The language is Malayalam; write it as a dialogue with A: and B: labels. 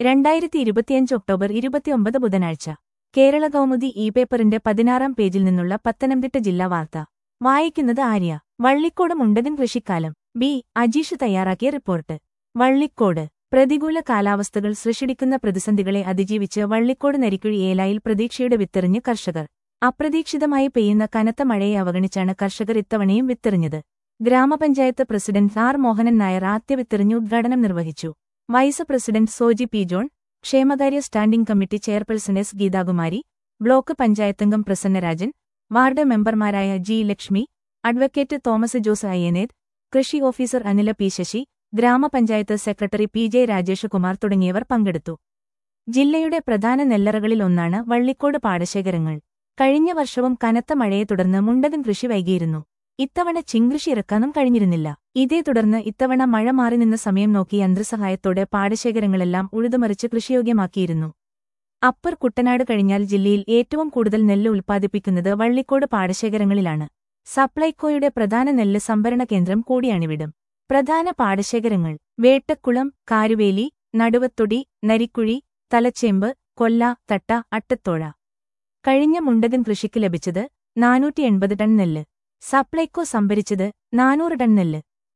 A: രണ്ടായിരത്തി ഇരുപത്തിയഞ്ച് ഒക്ടോബർ ഇരുപത്തിയൊമ്പത് ബുധനാഴ്ച കേരള കൗമുദി ഇ പേപ്പറിന്റെ പതിനാറാം പേജിൽ നിന്നുള്ള പത്തനംതിട്ട ജില്ലാ വാർത്ത വായിക്കുന്നത് ആര്യ വള്ളിക്കോട് മുണ്ടകൻ കൃഷിക്കാലം ബി അജീഷ് തയ്യാറാക്കിയ റിപ്പോർട്ട് വള്ളിക്കോട് പ്രതികൂല കാലാവസ്ഥകൾ സൃഷ്ടിക്കുന്ന പ്രതിസന്ധികളെ അതിജീവിച്ച് വള്ളിക്കോട് നരിക്കുഴി ഏലായിൽ പ്രതീക്ഷയുടെ വിത്തെറിഞ്ഞ് കർഷകർ അപ്രതീക്ഷിതമായി പെയ്യുന്ന കനത്ത മഴയെ അവഗണിച്ചാണ് കർഷകർ ഇത്തവണയും വിത്തെറിഞ്ഞത് ഗ്രാമപഞ്ചായത്ത് പ്രസിഡന്റ് ആർ മോഹനൻ നായർ ആദ്യ വിത്തെറിഞ്ഞ് ഉദ്ഘാടനം നിർവഹിച്ചു vice president Soji P John ക്ഷേമകാര്യ standing committee chairperson S Geethakumari block പഞ്ചായത്തംഗം പ്രസന്നരാജൻ വാർഡ് മെമ്പർമാരായ ജി ലക്ഷ്മി അഡ്വക്കേറ്റ് തോമസ് ജോസ് അയ്യനേത് കൃഷി ഓഫീസർ അനില പി ശശി ഗ്രാമപഞ്ചായത്ത് secretary P J Rajesh Kumar തുടങ്ങിയവർ പങ്കെടുത്തു ജില്ലയുടെ പ്രധാന നെല്ലറകളിൽ ഒന്നാണ് വള്ളിക്കോട് പാടശേഖരങ്ങൾ കഴിഞ്ഞ വർഷവും കനത്ത മഴയെ തുടർന്ന് മുണ്ടകൻ കൃഷി വൈകിയിരുന്നു ഇത്തവണ ചിങ്കൃഷി ഇറക്കാനും കഴിഞ്ഞിരുന്നില്ല ഇതേ തുടർന്ന് ഇത്തവണ മഴ മാറി നിന്ന സമയം നോക്കി യന്ത്രസഹായത്തോടെ പാടശേഖരങ്ങളെല്ലാം ഉഴുതുമറിച്ച് കൃഷിയോഗ്യമാക്കിയിരുന്നു അപ്പർ കുട്ടനാട് കഴിഞ്ഞാൽ ജില്ലയിൽ ഏറ്റവും കൂടുതൽ നെല്ല് ഉൽപ്പാദിപ്പിക്കുന്നത് വള്ളിക്കോട് പാടശേഖരങ്ങളിലാണ് സപ്ലൈകോയുടെ പ്രധാന നെല്ല് സംഭരണ കേന്ദ്രം കൂടിയാണിവിടം പ്രധാന പാടശേഖരങ്ങൾ വേട്ടക്കുളം കാരുവേലി നടുവത്തൊടി നരിക്കുഴി തലച്ചേമ്പ് കൊല്ല തട്ട അട്ടത്തോഴ കഴിഞ്ഞ മുണ്ടകൻ കൃഷിക്ക് ലഭിച്ചത് നാനൂറ്റി എൺപത് ടൺ നെല്ല് സപ്ലൈകോ സംഭരിച്ചത് നാനൂറ് ടൺ നെല്ല്